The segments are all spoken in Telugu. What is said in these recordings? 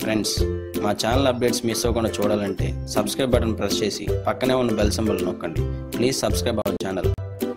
ఫ్రెండ్స్ మా ఛానల్ అప్డేట్స్ మిస్ అవ్వకుండా చూడాలంటే సబ్స్క్రైబ్ బటన్ ప్రెస్ చేసి పక్కనే ఉన్న బెల్ సింబల్ నొక్కండి please subscribe our channel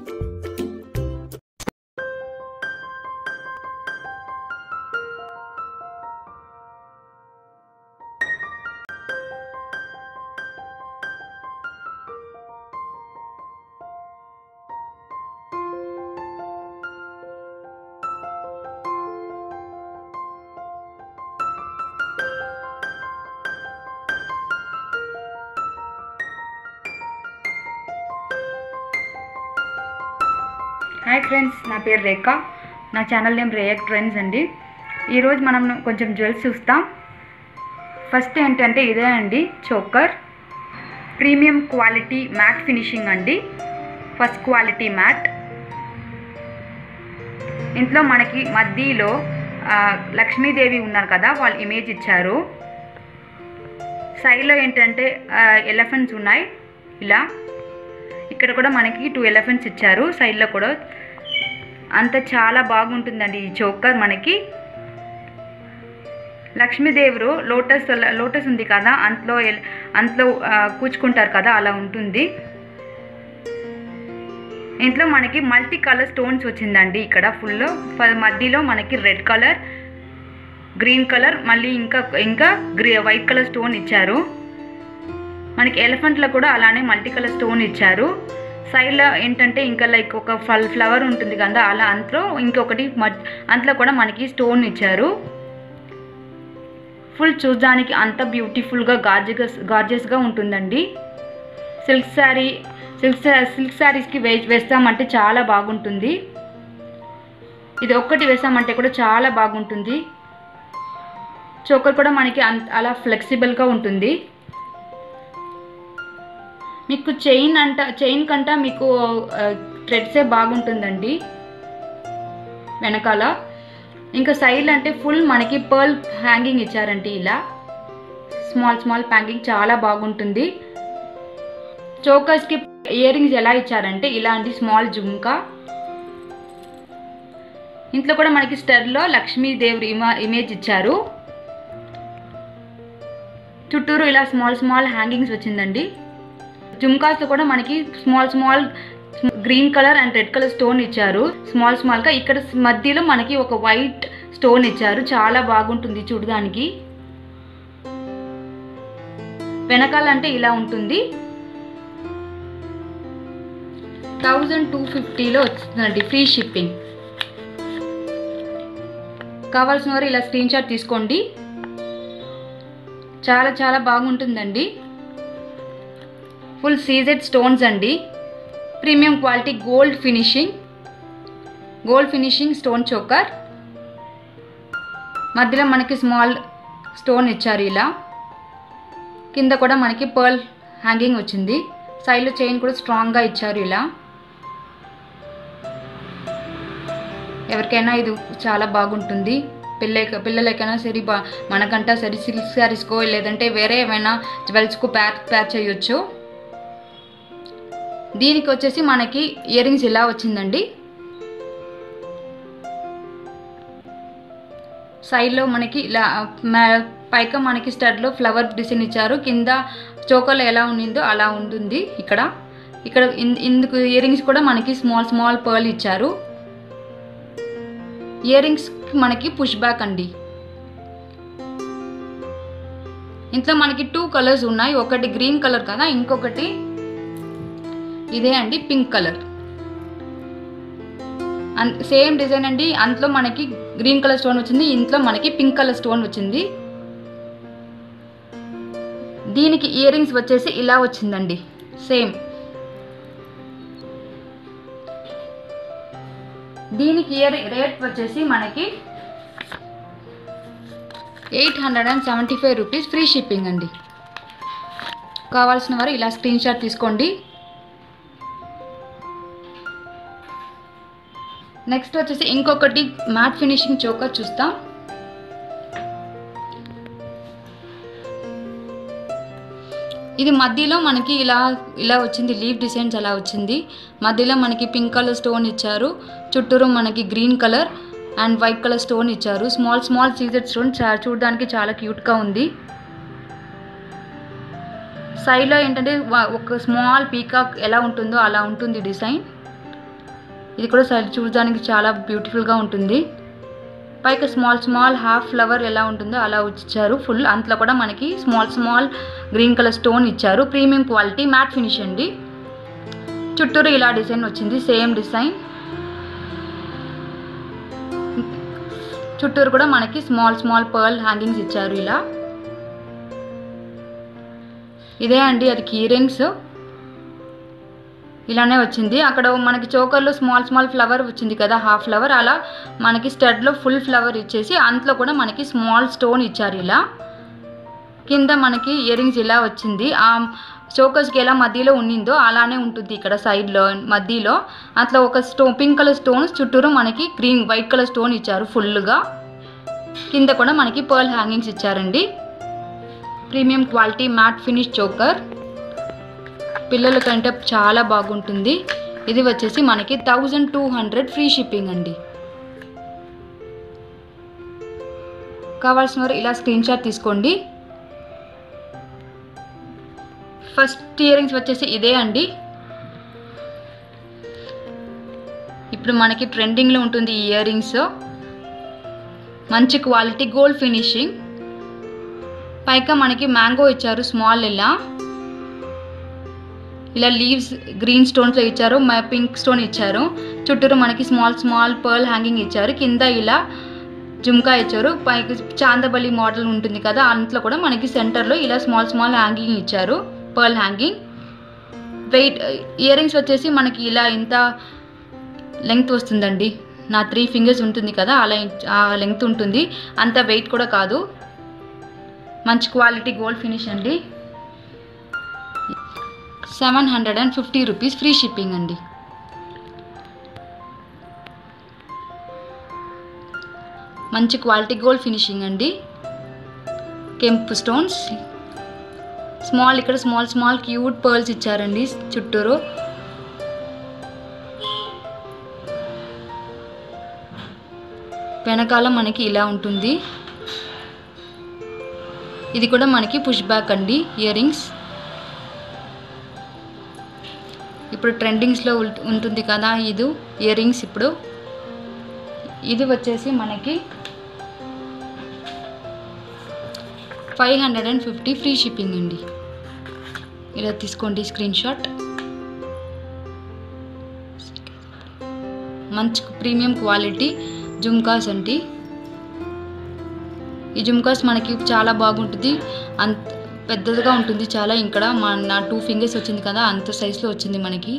hi friends నా పేరు రేఖ నా ఛానల్ నేమ్ రేయక్ ట్రెండ్స్ అండి ఈరోజు మనం కొంచెం జ్యువెల్స్ చూస్తాం ఫస్ట్ ఏంటంటే ఇదే అండి choker premium quality matte finishing అండి ఫస్ట్ క్వాలిటీ మ్యాట్ ఇంట్లో మనకి మధ్యలో ఆ, లక్ష్మీదేవి ఉన్నారు కదా వాళ్ళ ఇమేజ్ ఇచ్చారు సైడ్లో ఏంటంటే ఎలిఫెంట్స్ ఉన్నాయి ఇలా ఇక్కడ కూడా మనకి టూ ఎలిఫెంట్స్ ఇచ్చారు సైడ్లో కూడా అంత చాలా బాగుంటుందండి ఈ చోకర్ మనకి లక్ష్మీదేవుడు లోటస్ లోటస్ ఉంది కదా అంతలో ఎల్- అంతలో ఆ, కూర్చుకుంటారు కదా అలా ఉంటుంది ఇంట్లో మనకి మల్టీ కలర్ స్టోన్స్ వచ్చిందండి ఇక్కడ ఫుల్ మధ్యలో మనకి రెడ్ కలర్ గ్రీన్ కలర్ మళ్ళీ ఇంకా ఇంకా గ్రీ వైట్ కలర్ స్టోన్ ఇచ్చారు మనకి ఎలిఫెంట్లో కూడా అలానే మల్టీ కలర్ స్టోన్ ఇచ్చారు సైడ్లో ఏంటంటే ఇంకా లైక్ ఒక ఫల్ ఫ్లవర్ ఉంటుంది కదా అలా అంతలో ఇంకొకటి మద్- అంతలో కూడా మనకి స్టోన్ ఇచ్చారు ఫుల్ చూడడానికి అంత బ్యూటిఫుల్గా గార్జియస్ గార్జియస్గా ఉంటుందండి సిల్క్ శారీ సిల్క్ సిల్క్ శారీస్కి వే వేస్తామంటే చాలా బాగుంటుంది ఇది ఒక్కటి వేసామంటే కూడా చాలా బాగుంటుంది చోకర్ కూడా మనకి అంత అలా ఫ్లెక్సిబుల్గా ఉంటుంది మీకు చైన్ అంట చైన్ కంట మీకు థ్రెడ్సే బాగుంటుందండి వెనకాల ఇంకా సైడ్ అంటే ఫుల్ మనకి పర్ల్ హ్యాంగింగ్ ఇచ్చారండి ఇలా స్మాల్ స్మాల్ ప్యాంగింగ్ చాలా బాగుంటుంది చోకర్స్కి ఇయర్ రింగ్స్ ఎలా ఇచ్చారంటే ఇలాంటి స్మాల్ జుమ్కా ఇంట్లో కూడా మనకి స్టర్లో లక్ష్మీదేవి ఇమా ఇమేజ్ ఇచ్చారు చుట్టూరు ఇలా స్మాల్ స్మాల్ హ్యాంగింగ్స్ వచ్చిందండి జుమ్కాస్లో కూడా మనకి small small green colour and red colour stone ఇచ్చారు స్మాల్ స్మాల్గా ఇక్కడ మధ్యలో మనకి ఒక వైట్ స్టోన్ ఇచ్చారు చాలా బాగుంటుంది చూడడానికి వెనకాల అంటే ఇలా ఉంటుంది థౌజండ్ టూ ఫిఫ్టీలో వచ్చిందండి ఫ్రీ షిప్పింగ్ కావాల్సిన వారు ఇలా స్క్రీన్ షాట్ తీసుకోండి చాలా చాలా బాగుంటుందండి ఫుల్ సీజెడ్ స్టోన్స్ అండి premium quality gold finishing gold finishing stone choker మధ్యలో మనకి స్మాల్ స్టోన్ ఇచ్చారు ఇలా కింద కూడా మనకి పర్ల్ హ్యాంగింగ్ వచ్చింది సైడ్లో చైన్ కూడా స్ట్రాంగ్గా ఇచ్చారు ఇలా ఎవరికైనా ఇది చాలా బాగుంటుంది పిల్ల పిల్లలకైనా సరే బా మనకంటా సరే సిల్క్ శారీస్కో లేదంటే వేరే ఏమైనా జ్యువెల్స్కు ప్యాక్ ప్యాక్ చేయొచ్చు దీనికి వచ్చేసి మనకి ఇయర్ రింగ్స్ ఇలా వచ్చిందండి సైడ్లో మనకి ఇలా మ- పైక మనకి స్టడ్లో ఫ్లవర్ డిజైన్ ఇచ్చారు కింద చోకలో ఎలా ఉండిందో అలా ఉంటుంది ఇక్కడ ఇక్కడ ఇన్- ఇందుకు ఇయర్ రింగ్స్ కూడా మనకి స్మాల్ స్మాల్ పర్ల్ ఇచ్చారు ఇయర్ రింగ్స్ మనకి పుష్ బ్యాక్ అండి ఇంట్లో మనకి టూ కలర్స్ ఉన్నాయి ఒకటి గ్రీన్ కలర్ కదా ఇంకొకటి ఇదే అండి పింక్ కలర్ సేమ్ డిజైన్ అండి అంతలో మనకి గ్రీన్ కలర్ స్టోన్ వచ్చింది ఇంట్లో మనకి పింక్ కలర్ స్టోన్ వచ్చింది దీనికి ఇయర్ రింగ్స్ వచ్చేసి ఇలా వచ్చిందండి సేమ్ దీనికి ఇయర్ రేట్ వచ్చేసి మనకి eight hundred and seventy five rupees free shipping అండి కావాల్సిన వారు ఇలా స్క్రీన్ షాట్ తీసుకోండి నెక్స్ట్ వచ్చేసి ఇంకొకటి మ్యాట్ ఫినిషింగ్ చోకర్ చూస్తాం ఇది మధ్యలో మనకి ఇలా ఇలా వచ్చింది లీవ్ డిజైన్స్ అలా వచ్చింది మధ్యలో మనకి పింక్ కలర్ స్టోన్ ఇచ్చారు చుట్టూరు మనకి green colour and white colour stone ఇచ్చారు స్మాల్ స్మాల్ సీజెడ్ స్టోన్ చా చూడడానికి చాలా క్యూట్గా ఉంది సైడ్లో ఏంటంటే వా- ఒక స్మాల్ పీకాక్ ఎలా ఉంటుందో అలా ఉంటుంది డిజైన్ ఇది కూడా సైడ్ చూడడానికి చాలా బ్యూటిఫుల్గా ఉంటుంది పైకి స్మాల్ స్మాల్ హాఫ్ ఫ్లవర్ ఎలా ఉంటుందో అలా ఇచ్చారు ఫుల్ అంతలో కూడా మనకి small small green colour stone ఇచ్చారు ప్రీమియం క్వాలిటీ మ్యాట్ ఫినిష్ అండి చుట్టూరు ఇలా డిజైన్ వచ్చింది సేమ్ డిజైన్ చుట్టూరు కూడా మనకి స్మాల్ స్మాల్ పర్ల్ హ్యాంగింగ్స్ ఇచ్చారు ఇలా ఇదే అండి అది కీ రింగ్స్ ఇలానే వచ్చింది అక్కడ మనకి చోకర్లో స్మాల్ స్మాల్ ఫ్లవర్ వచ్చింది కదా హాఫ్ ఫ్లవర్ అలా మనకి స్టడ్లో ఫుల్ ఫ్లవర్ ఇచ్చేసి అంతలో కూడా మనకి స్మాల్ స్టోన్ ఇచ్చారు ఇలా కింద మనకి ఇయర్ రింగ్స్ ఇలా వచ్చింది ఆ చోకర్స్కి ఎలా మధ్యలో ఉన్నిందో అలానే ఉంటుంది ఇక్కడ సైడ్లో మధ్యలో అట్లా ఒక స్టో పింక్ కలర్ స్టోన్స్ చుట్టూరు మనకి గ్రీన్ వైట్ కలర్ స్టోన్ ఇచ్చారు ఫుల్గా కింద కూడా మనకి పర్ల్ హ్యాంగింగ్స్ ఇచ్చారండి premium quality matte finish choker పిల్లలకంటే చాలా బాగుంటుంది ఇది వచ్చేసి మనకి thousand two hundred free shipping అండి కావాల్సిన వారు ఇలా స్క్రీన్ షాట్ తీసుకోండి ఫస్ట్ ఇయర్ రింగ్స్ వచ్చేసి ఇదే అండి ఇప్పుడు మనకి ట్రెండింగ్లో ఉంటుంది ఈ ఇయర్ రింగ్స్ మంచి క్వాలిటీ గోల్డ్ ఫినిషింగ్ పైగా మనకి మ్యాంగో ఇచ్చారు స్మాల్ ఇలా ఇలా లీవ్స్ గ్రీన్ స్టోన్స్లో ఇచ్చారు మ- పింక్ స్టోన్ ఇచ్చారు చుట్టూరు మనకి స్మాల్ స్మాల్ పర్ల్ హ్యాంగింగ్ ఇచ్చారు కింద ఇలా జుమ్కా ఇచ్చారు పైకి చాందబలి మోడల్ ఉంటుంది కదా అంతలో కూడా మనకి సెంటర్లో ఇలా స్మాల్ స్మాల్ హ్యాంగింగ్ ఇచ్చారు pearl hanging weight earrings వచ్చేసి మనకి ఇలా ఇంత లెంగ్త్ వస్తుందండి నా త్రీ ఫింగర్స్ ఉంటుంది కదా అలా ఇ- ఆ లెంగ్త్ ఉంటుంది అంత వెయిట్ కూడా కాదు మంచి క్వాలిటీ గోల్డ్ ఫినిష్ అండి seven hundred and fifty rupees free shipping అండి మంచి క్వాలిటీ గోల్డ్ ఫినిషింగ్ అండి కెంపు స్టోన్స్ స్మాల్ ఇక్కడ స్మాల్ స్మాల్ క్యూట్ పర్ల్స్ ఇచ్చారండి చుట్టూరు వెనకాల మనకి ఇలా ఉంటుంది ఇది కూడా మనకి పుష్ బ్యాక్ అండి ఇయర్ రింగ్స్ ఇప్పుడు ట్రెండింగ్స్లో ఉల్- ఉంటుంది కదా ఇది ఇయర్ రింగ్స్ ఇప్పుడు ఇది వచ్చేసి మనకి five hundred and fifty free shipping అండి ఇలా తీసుకోండి స్క్రీన్ షాట్ మంచి ప్రీమియం క్వాలిటీ జుమ్కాస్ అండి ఈ జుమ్కాస్ మనకి చాలా బాగుంటుంది అంత పెద్దదిగా ఉంటుంది చాలా ఇక్కడ మా నా టూ ఫింగర్స్ వచ్చింది కదా అంత సైజులో వచ్చింది మనకి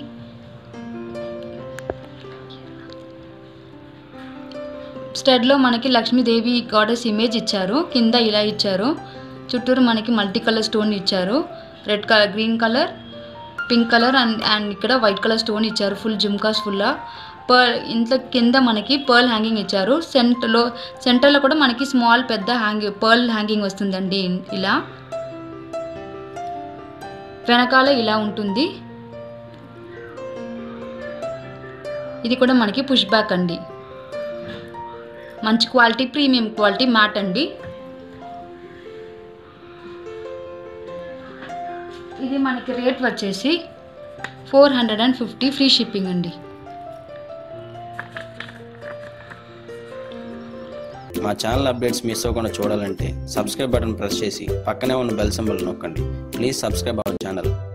స్టడ్లో మనకి లక్ష్మీదేవి గాడెస్ ఇమేజ్ ఇచ్చారు కింద ఇలా ఇచ్చారు చుట్టూరు మనకి మల్టీ కలర్ స్టోన్ ఇచ్చారు red colour green colour pink colour and and ఇక్కడ వైట్ కలర్ స్టోన్ ఇచ్చారు ఫుల్ జుమ్కాస్ ఫుల్ పర్ల్ ఇంట్లో కింద మనకి పర్ల్ హ్యాంగింగ్ ఇచ్చారు సెంటర్లో సెంటర్లో కూడా మనకి స్మాల్ పెద్ద హ్యాంగింగ్ పర్ల్ హ్యాంగింగ్ వస్తుందండి ఇలా వెనకాల ఇలా ఉంటుంది ఇది కూడా మనకి పుష్ బ్యాక్ అండి మంచి క్వాలిటీ ప్రీమియం క్వాలిటీ మ్యాట్ అండి ఇది మనకి రేట్ వచ్చేసి four hundred and fifty free shipping అండి మా ఛానల్ అప్డేట్స్ మిస్ అవ్వకుండా చూడాలంటే సబ్స్క్రైబ్ బటన్ ప్రెస్ చేసి పక్కనే ఉన్న బెల్ సింబల్ నొక్కండి ప్లీజ్ సబ్స్క్రైబ్ అవర్ ఛానల్